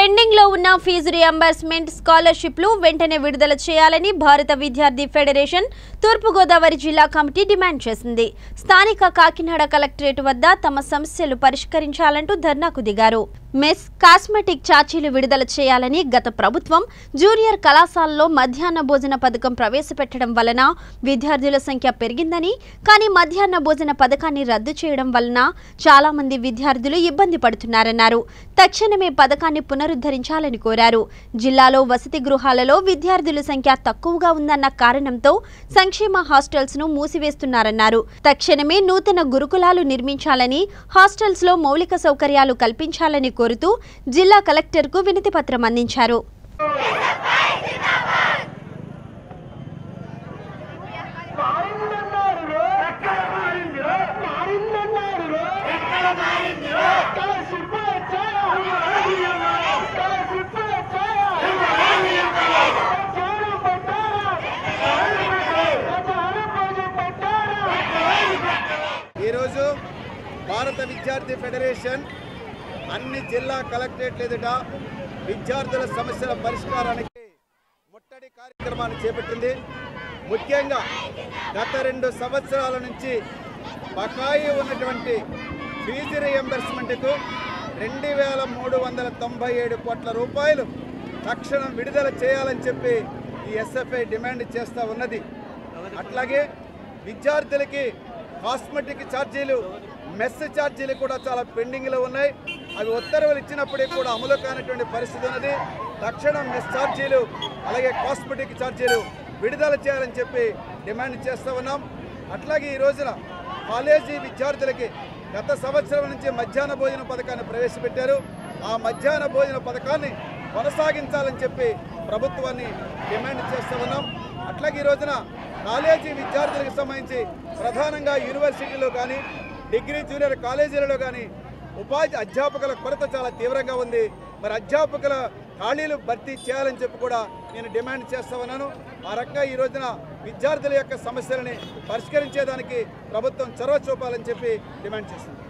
pending లో ఉన్న fee reimbursement స్కాలర్షిప్లు వెంటనే విడుదల చేయాలని భారత విద్యార్థి ఫెడరేషన్ తూర్పుగోదావరి జిల్లా కమిటీ డిమాండ్ చేసింది స్థానిక కాకినాడ కలెక్టరేట్ వద్ద తమ సమస్యలు పరిష్కరించాలంటూ ధర్నాకు దిగారు మెస్ కాస్మెటిక్ ఛార్జీలు విడుదల చేయాలని గత ప్రభుత్వం జూనియర్ కళాశాలలో మధ్యాహ్న భోజన పథకం ప్రవేశపెట్టడం వలన విద్యార్థుల సంఖ్య పెరిగిందని కానీ మధ్యాహ్న భోజన పథకాన్ని రద్దు చేయడం వలన చాలా మంది విద్యార్థులు ఇబ్బంది పడుతున్నారన్నారు తక్షణమే పథకాన్ని పునరుద్ధరించాలని కోరారు జిల్లాలో వసతి గృహాలలో విద్యార్థుల సంఖ్య తక్కువగా ఉందన్న కారణంతో సంక్షేమ హాస్టల్స్ ను మూసివేస్తున్నారన్నారు తక్షణమే నూతన గురుకులాలు నిర్మించాలని హాస్టల్స్ లో మౌలిక సౌకర్యాలు కల్పించాలని కోరుతూ జిల్లా కలెక్టర్కు వినతి పత్రం అందించారు మారిందన్నారు ఎక్కడ మారింది మారిందన్నారు ఎక్కడ మారింది స్కాలర్షిప్ వచ్చాయా స్కాలర్షిప్ వచ్చాయా చాలు పెట్టారా చాలు రోజు పెట్టారా ఈరోజు భారత విద్యార్థి ఫెడరేషన్ అన్ని జిల్లా కలెక్టరేట్ల ఎదుట విద్యార్థుల సమస్యల పరిష్కారానికి ముట్టడి కార్యక్రమాన్ని చేపట్టింది ముఖ్యంగా గత రెండు సంవత్సరాల నుంచి బకాయి ఉన్నటువంటి ఫీజు రియంబర్స్మెంట్కు రెండు వేల మూడు వందల తొంభై ఏడు కోట్ల రూపాయలు తక్షణం విడుదల చేయాలని చెప్పి ఈ ఎస్ఎఫ్ఐ డిమాండ్ చేస్తూ ఉన్నది అట్లాగే విద్యార్థులకి కాస్మెటిక్ ఛార్జీలు మెస్ ఛార్జీలు కూడా చాలా పెండింగ్లో ఉన్నాయి అవి ఉత్తర్వులు ఇచ్చినప్పటికీ కూడా అమలు కానటువంటి పరిస్థితి ఉన్నది తక్షణం మెస్ ఛార్జీలు అలాగే కాస్మెటిక్ ఛార్జీలు విడుదల చేయాలని చెప్పి డిమాండ్ చేస్తూ ఉన్నాం అట్లాగే ఈ రోజున కాలేజీ విద్యార్థులకి గత సంవత్సరం నుంచి మధ్యాహ్న భోజన పథకాన్ని ప్రవేశపెట్టారు ఆ మధ్యాహ్న భోజన పథకాన్ని కొనసాగించాలని చెప్పి ప్రభుత్వాన్ని డిమాండ్ చేస్తూ ఉన్నాం అట్లాగే ఈ రోజున కాలేజీ విద్యార్థులకు సంబంధించి ప్రధానంగా యూనివర్సిటీలో కానీ డిగ్రీ జూనియర్ కాలేజీలలో కానీ ఉపాధి అధ్యాపకుల కొరత చాలా తీవ్రంగా ఉంది మరి అధ్యాపకుల ఖాళీలు భర్తీ చేయాలని చెప్పి కూడా నేను డిమాండ్ చేస్తా ఉన్నాను ఆ రకంగా ఈ రోజున విద్యార్థుల యొక్క సమస్యలని పరిష్కరించేదానికి ప్రభుత్వం చొరవ చూపాలని చెప్పి డిమాండ్ చేసింది